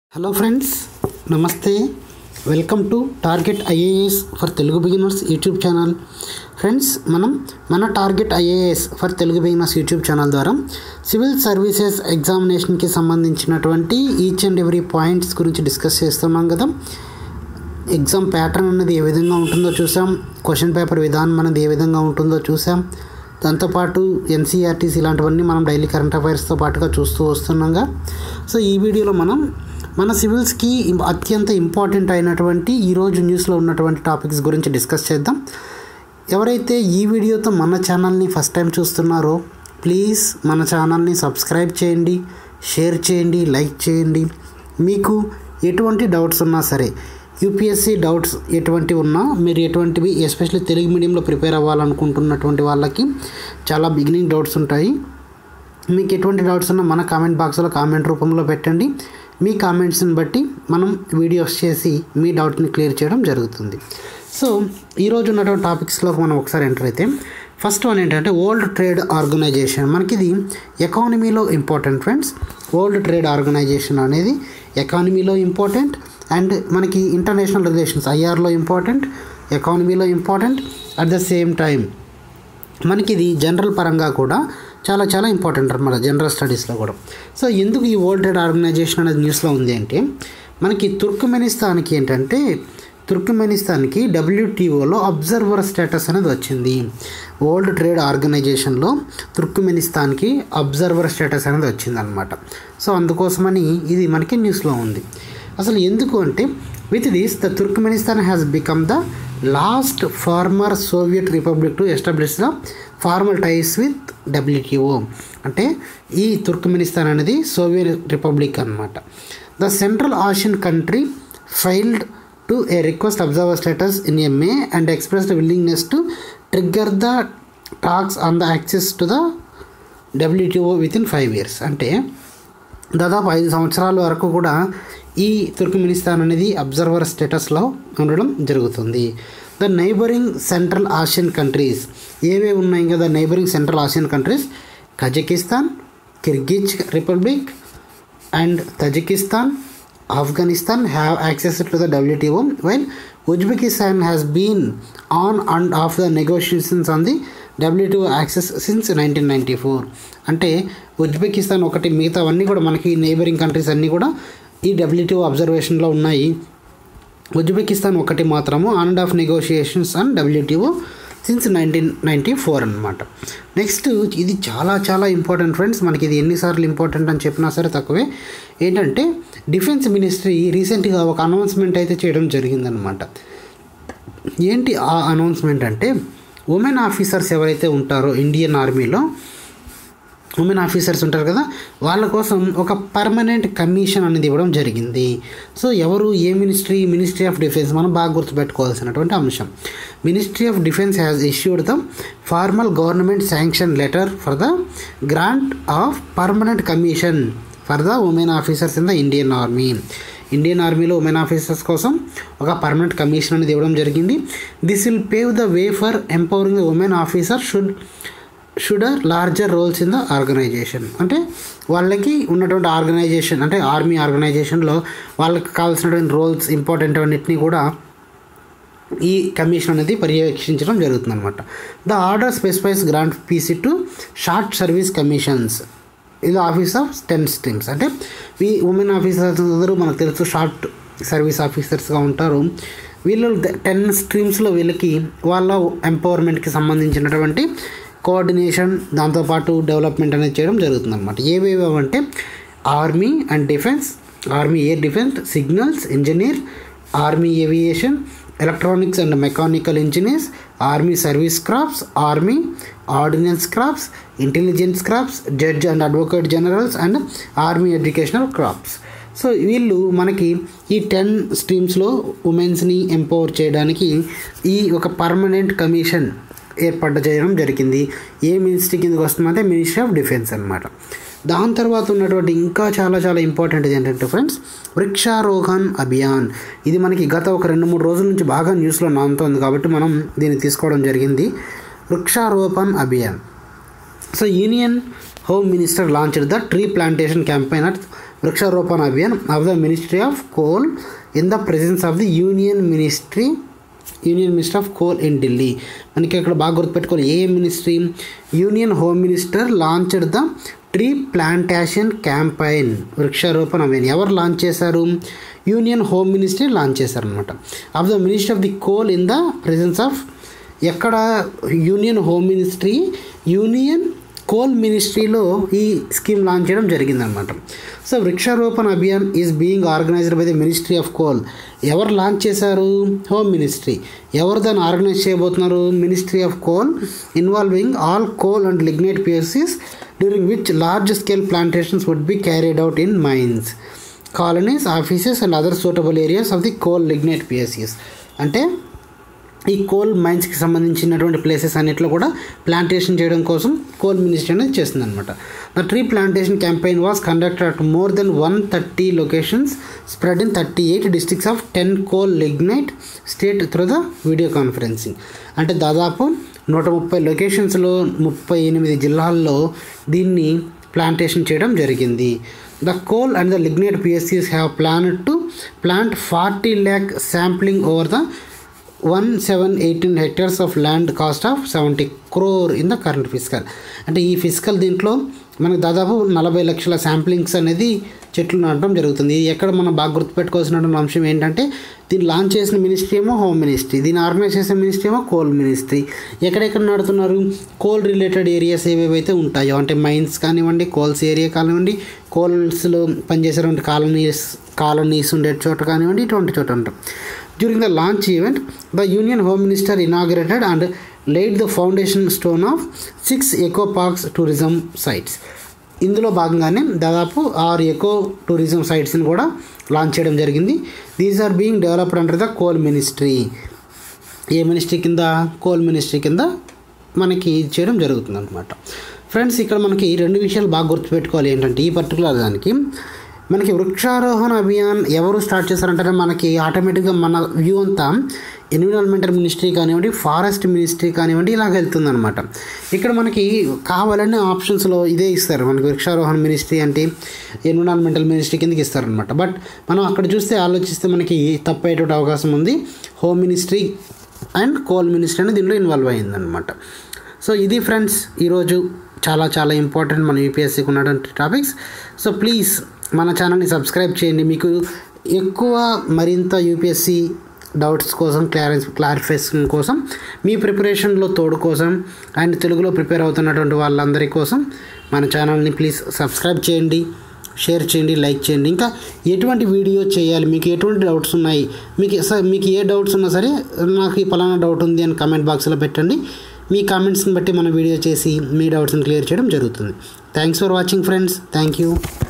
hello friends నమస్తే welcome to target IAS for Telugu beginners YouTube channel friends మనం మన target IAS for Telugu beginners YouTube channel ద్వారా civil services ఎగ్జామినేషన్కి సంబంధించినటువంటి each and every points గురించి discuss చేస్తున్నాం కదా ఎగ్జామ్ ప్యాటర్న్ అనేది ఏ విధంగా ఉంటుందో చూసాం క్వశ్చన్ పేపర్ విధానం అనేది ఏ విధంగా ఉంటుందో చూసాం దాంతోపాటు ఎన్సీఆర్టీస్ ఇలాంటివన్నీ మనం డైలీ కరెంట్ అఫైర్స్తో పాటుగా చూస్తూ వస్తున్నాంగా సో ఈ వీడియోలో మనం మన సివిల్స్కి ఇం- అత్యంత ఇంపార్టెంట్ అయినటువంటి ఈరోజు న్యూస్లో ఉన్నటువంటి టాపిక్స్ గురించి డిస్కస్ చేద్దాం ఎవరైతే ఈ వీడియోతో మన ఛానల్ని ఫస్ట్ టైం చూస్తున్నారో ప్లీజ్ మన ఛానల్ని సబ్స్క్రైబ్ చేయండి షేర్ చేయండి లైక్ చేయండి మీకు ఎటువంటి డౌట్స్ ఉన్నా సరే యూపీఎస్సీ డౌట్స్ ఎటువంటి ఉన్నా మీరు ఎటువంటివి ఎస్పెషల్లీ తెలుగు మీడియంలో ప్రిపేర్ అవ్వాలనుకుంటున్నటువంటి వాళ్ళకి చాలా బిగినింగ్ డౌట్స్ ఉంటాయి మీకు ఎటువంటి డౌట్స్ ఉన్నా మన కామెంట్ బాక్స్లో కామెంట్ రూపంలో పెట్టండి మీ కామెంట్స్ని బట్టి మనం వీడియోస్ చేసి మీ డౌట్ని క్లియర్ చేయడం జరుగుతుంది సో ఈరోజు ఉన్నటువంటి టాపిక్స్లో మనం ఒకసారి ఎంటర్ అయితే ఫస్ట్ వన్ ఏంటంటే వరల్డ్ ట్రేడ్ ఆర్గనైజేషన్ మనకి ఇది ఎకానమీలో important friends world trade organisation అనేది ఎకానమీలో ఇంపార్టెంట్ అండ్ మనకి ఇంటర్నేషనల్ రిలేషన్స్ ఐఆర్లో ఇంపార్టెంట్ ఎకానమీలో important at the same time మనకి ఇది జనరల్ పరంగా కూడా చాలా చాలా ఇంపార్టెంట్ అనమాట జనరల్ స్టడీస్లో కూడా సో ఎందుకు ఈ వరల్డ్ ట్రేడ్ ఆర్గనైజేషన్ అనేది న్యూస్లో ఉంది అంటే మనకి తుర్క్మెనిస్తాన్కి ఏంటంటే తుర్క్మెనిస్తాన్కి డబ్ల్యూటీఓలో అబ్జర్వర్ స్టేటస్ అనేది వచ్చింది వరల్డ్ ట్రేడ్ ఆర్గనైజేషన్లో తుర్క్మెనిస్తాన్కి అబ్జర్వర్ స్టేటస్ అనేది వచ్చిందనమాట సో అందుకోసమని ఇది మనకి న్యూస్లో ఉంది అసలు ఎందుకు అంటే with this the Turkmenistan has become the last former Soviet republic to establish the formal ties with WTO అంటే ఈ తుర్క్మెనిస్తాన్ అనేది సోవియట్ రిపబ్లిక్ అనమాట the central Asian country filed to a request observer status in a May and expressed willingness to trigger the talks on the access to the WTO within five years అంటే దాదాపు ఐదు సంవత్సరాల వరకు కూడా ఈ Turkmenistan అనేది observer స్టేటస్లో ఉండడం జరుగుతుంది the neighbouring central Asian countries ఏవే ఉన్నాయి కదా neighbouring central Asian countries Kazakhstan Kyrgyz republic and Tajikistan Afghanistan have access to the WTO while Uzbekistan has been on and off the negotiations on the WTO access since nineteen ninety four అంటే Uzbekistan ఒకటి మిగతావన్నీ కూడా మనకి neighbouring countries అన్నీ కూడా ఈ WTO అబ్జర్వేషన్లో ఉన్నాయి Uzbekistan ఒకటి మాత్రము on and off negotiations and WTO since nineteen ninety four అనమాట నెక్స్ట్ ఇది చాలా చాలా ఇంపార్టెంట్ ఫ్రెండ్స్ మనకి ఇది ఎన్నిసార్లు ఇంపార్టెంట్ అని చెప్పినా సరే తక్కువే ఏంటంటే డిఫెన్స్ మినిస్ట్రీ రీసెంట్గా ఒక అనౌన్స్మెంట్ అయితే చేయడం జరిగిందనమాట ఏంటి ఆ అనౌన్స్మెంట్ అంటే ఉమెన్ ఆఫీసర్స్ ఎవరైతే ఉంటారో ఇండియన్ ఆర్మీలో ఉమెన్ ఆఫీసర్స్ ఉంటారు కదా వాళ్ళ కోసం ఒక పర్మనెంట్ కమిషన్ అనేది ఇవ్వడం జరిగింది సో ఎవరు ఏ మినిస్ట్రీ మినిస్ట్రీ ఆఫ్ డిఫెన్స్ మనం బాగా గుర్తుపెట్టుకోవాల్సినటువంటి అంశం ministry of defence has issued the formal government sanction letter for the grant of permanent commission for the women officers in the Indian army Indian ఆర్మీలో ఉమెన్ ఆఫీసర్స్ కోసం ఒక permanent commission అనేది ఇవ్వడం జరిగింది this will pave the way for empowering the women officer should should are larger roles in the organisation అంటే వాళ్ళకి ఉన్నటువంటి organisation అంటే ఆర్మీ ఆర్గనైజేషన్లో వాళ్ళకి కావాల్సినటువంటి రోల్స్ ఇంపార్టెంట్ అన్నిటినీ కూడా ఈ కమిషన్ అనేది పర్యవేక్షించడం జరుగుతుంది అనమాట the order specifies grant PC to short service commissions ఇది ఆఫీస్ ఆఫ్ టెన్ స్ట్రీమ్స్ అంటే ఈ ఉమెన్ ఆఫీసర్స్ అందరూ మనకు తెలుసు షార్ట్ సర్వీస్ ఆఫీసర్స్గా ఉంటారు వీళ్ళు టెన్ స్ట్రీమ్స్లో వీళ్ళకి వాళ్ళ ఎంపవర్మెంట్కి సంబంధించినటువంటి కోఆర్డినేషన్ దాంతోపాటు డెవలప్మెంట్ అనేది చేయడం జరుగుతుంది అనమాట ఏవేవి అంటే army and defence army air defence signals engineer army aviation electronics and mechanical engineers army service corps army ordnance corps intelligence corps judge and advocate generals and army educational corps so వీళ్ళు మనకి ఈ ten స్ట్రీమ్స్లో ఉమెన్స్ని empower చేయడానికి ఈ ఒక permanent commission ఏర్పాటు చేయడం జరిగింది ఏ ministry కిందకి వస్తుందంటే మినిస్ట్రీ ఆఫ్ డిఫెన్స్ అనమాట దాని తర్వాత ఉన్నటువంటి ఇంకా చాలా చాలా ఇంపార్టెంట్ ఏంటంటే ఫ్రెండ్స్ వృక్షారోహణ్ అభియాన్ ఇది మనకి గత ఒక రెండు మూడు రోజుల నుంచి బాగా న్యూస్లో నానుతోంది కాబట్టి మనం దీన్ని తీసుకోవడం జరిగింది Vriksharopan Abhiyan so union home minister launched the tree plantation campaign at Vriksharopan Abhiyan of the ministry of coal in the presence of the union ministry union minister of coal in Delhi మనకి ఇక్కడ బాగా గుర్తుపెట్టుకోవాలి ఏ ministry union home minister launched the tree plantation campaign Vriksharopan Abhiyan ఎవరు launch చేశారు union home ministry launch చేశారనమాట of the minister of the coal in the presence of ఎక్కడ union home ministry union coal మినిస్ట్రీలో ఈ స్కీమ్ లాంచ్ చేయడం జరిగిందనమాట so Vriksharopan Abhiyan is being organised by the ministry of coal ఎవరు launch చేశారు home ministry ఎవరు దాన్ని ఆర్గనైజ్ చేయబోతున్నారు ministry of coal involving all coal and lignite PSUs during which large scale plantations would be carried out in mines colonies offices and other suitable areas of the coal lignite PSUs అంటే ఈ coal మైన్స్కి సంబంధించినటువంటి places అన్నిట్లో కూడా plantation చేయడం కోసం coal ministry అనేది చేస్తుంది అనమాట the tree plantation campaign was conducted at more than one thirty locations spread in thirty eight districts of ten coal lignite state through the video conferencing అంటే దాదాపు నూట ముప్పై లొకేషన్స్లో ముప్పై ఎనిమిది జిల్లాల్లో దీన్ని ప్లాంటేషన్ చేయడం జరిగింది the coal and the lignite పిఎస్సీస్ have plan to plant forty lakh sampling over the one seven eighteen hectares of land cost of seventy crore in the current physical అంటే ఈ ఫిజికల్ దీంట్లో మనకు దాదాపు నలభై లక్షల శాంప్లింగ్స్ అనేది చెట్లు నాటడం జరుగుతుంది ఇది ఎక్కడ మనం బాగా గుర్తుపెట్టుకోవాల్సినటువంటి అంశం ఏంటంటే దీన్ని లాంచ్ చేసిన మినిస్ట్రీ ఏమో హోమ్ మినిస్ట్రీ దీన్ని ఆర్గనైజ్ చేసిన మినిస్ట్రీ ఏమో కోల్ మినిస్ట్రీ ఎక్కడెక్కడ నాడుతున్నారు కోల్ రిలేటెడ్ ఏరియాస్ ఏవేవైతే ఉంటాయో అంటే మైన్స్ కానివ్వండి కోల్స్ ఏరియా కానివ్వండి కోల్స్లో పనిచేసేటువంటి కాలనీస్ కాలనీస్ ఉండే చోట కానివ్వండి ఇటువంటి చోట ఉంటాం during the launch event the union home minister inaugurated and laid the foundation stone of six eco parks tourism sites ఇందులో భాగంగానే దాదాపు ఆరు ఎకో టూరిజం సైట్స్ని కూడా లాంచ్ చేయడం జరిగింది these are being developed under the coal ministry ఏ ministry కింద coal ministry కింద మనకి చేయడం జరుగుతుంది అనమాట ఫ్రెండ్స్ ఇక్కడ మనకి రెండు విషయాలు బాగా గుర్తుపెట్టుకోవాలి ఏంటంటే ఈ పర్టికులర్ దానికి మనకి వృక్షారోహణ అభియాన్ ఎవరు స్టార్ట్ చేశారంటే మనకి ఆటోమేటిక్గా మన వ్యూ అంతా ఎన్విరాన్మెంటల్ మినిస్ట్రీ కానివ్వండి ఫారెస్ట్ మినిస్ట్రీ కానివ్వండి ఇలాగ వెళ్తుందనమాట ఇక్కడ మనకి కావాలనే ఆప్షన్స్లో ఇదే ఇస్తారు మనకి వృక్షారోహణ మినిస్ట్రీ అంటే ఎన్విరాన్మెంటల్ మినిస్ట్రీ కిందకి ఇస్తారనమాట బట్ మనం అక్కడ చూస్తే ఆలోచిస్తే మనకి తప్పేటువంటి అవకాశం ఉంది home ministry and coal ministry అనేది దీనిలో ఇన్వాల్వ్ అయ్యిందనమాట సో ఇది ఫ్రెండ్స్ ఈరోజు చాలా చాలా ఇంపార్టెంట్ మన యూపీఎస్సీకి ఉన్నటువంటి టాపిక్స్ సో ప్లీజ్ మన ఛానల్ని సబ్స్క్రైబ్ చేయండి మీకు ఎక్కువ మరింత యూపీఎస్సీ డౌట్స్ కోసం క్లారి క్లారిఫికేషన్ కోసం మీ ప్రిపరేషన్లో తోడు కోసం అండ్ తెలుగులో ప్రిపేర్ అవుతున్నటువంటి వాళ్ళందరి కోసం మన ఛానల్ని ప్లీజ్ సబ్స్క్రైబ్ చేయండి షేర్ చేయండి లైక్ చేయండి ఇంకా ఎటువంటి వీడియో చేయాలి మీకు ఎటువంటి డౌట్స్ ఉన్నాయి మీకు స- మీకు ఏ డౌట్స్ ఉన్నా సరే నాకు ఈ పలానా డౌట్ ఉంది అని కామెంట్ బాక్స్లో పెట్టండి మీ కామెంట్స్ని బట్టి మన వీడియో చేసి మీ డౌట్స్ని క్లియర్ చేయడం జరుగుతుంది thanks for watching friends thank you